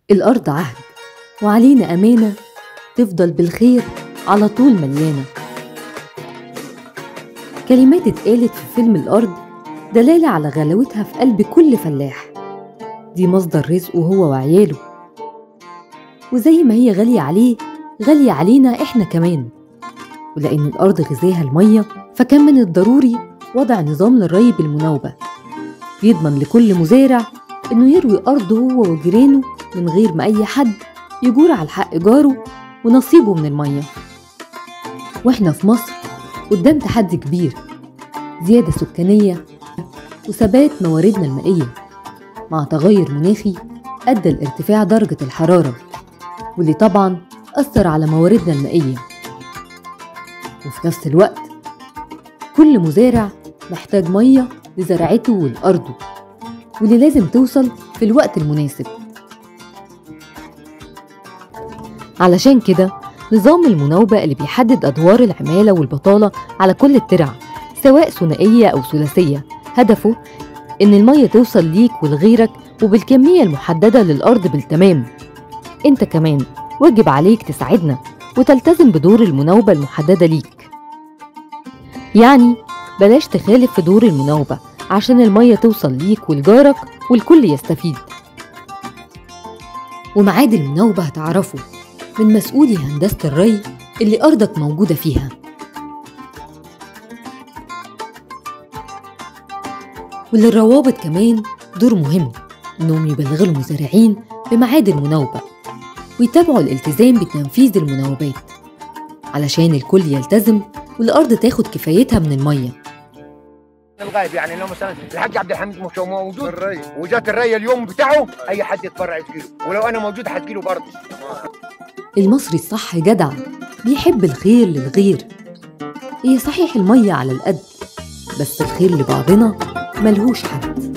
الأرض عهد وعلينا أمانة تفضل بالخير على طول مليانة كلمات اتقالت في فيلم الأرض دلالة على غلاوتها في قلب كل فلاح دي مصدر رزقه هو وعياله وزي ما هي غالية عليه غالية علينا إحنا كمان ولأن الأرض غذاها المية فكان من الضروري وضع نظام للري بالمناوبة يضمن لكل مزارع إنه يروي أرضه هو وجيرانه من غير ما أي حد يجور على حق جاره ونصيبه من المية وإحنا في مصر قدام تحدي كبير زيادة سكانية وثبات مواردنا المائية مع تغير مناخي أدى لارتفاع درجة الحرارة واللي طبعا أثر على مواردنا المائية وفي نفس الوقت كل مزارع محتاج مية لزراعته ولأرضه واللي لازم توصل في الوقت المناسب علشان كده نظام المناوبة اللي بيحدد أدوار العمالة والبطالة على كل الترع سواء ثنائية أو ثلاثية هدفه إن المية توصل ليك ولغيرك وبالكمية المحددة للأرض بالتمام أنت كمان واجب عليك تساعدنا وتلتزم بدور المناوبة المحددة ليك يعني بلاش تخالف في دور المناوبة عشان المية توصل ليك ولجارك والكل يستفيد وميعاد المناوبة هتعرفه من مسؤولي هندسة الري اللي أرضك موجودة فيها وللروابط كمان دور مهم إنهم يبلغوا المزارعين بميعاد المناوبة ويتابعوا الالتزام بتنفيذ المناوبات علشان الكل يلتزم والأرض تاخد كفايتها من المية الغايب يعني لو مثلا الحاج عبد الحميد مش موجود الري وجات الري اليوم بتاعه اي حد يتبرع تجيله ولو انا موجود هتجيله برضه المصري الصح جدع بيحب الخير للغير هي صحيح المية على القد بس الخير لبعضنا ملهوش حد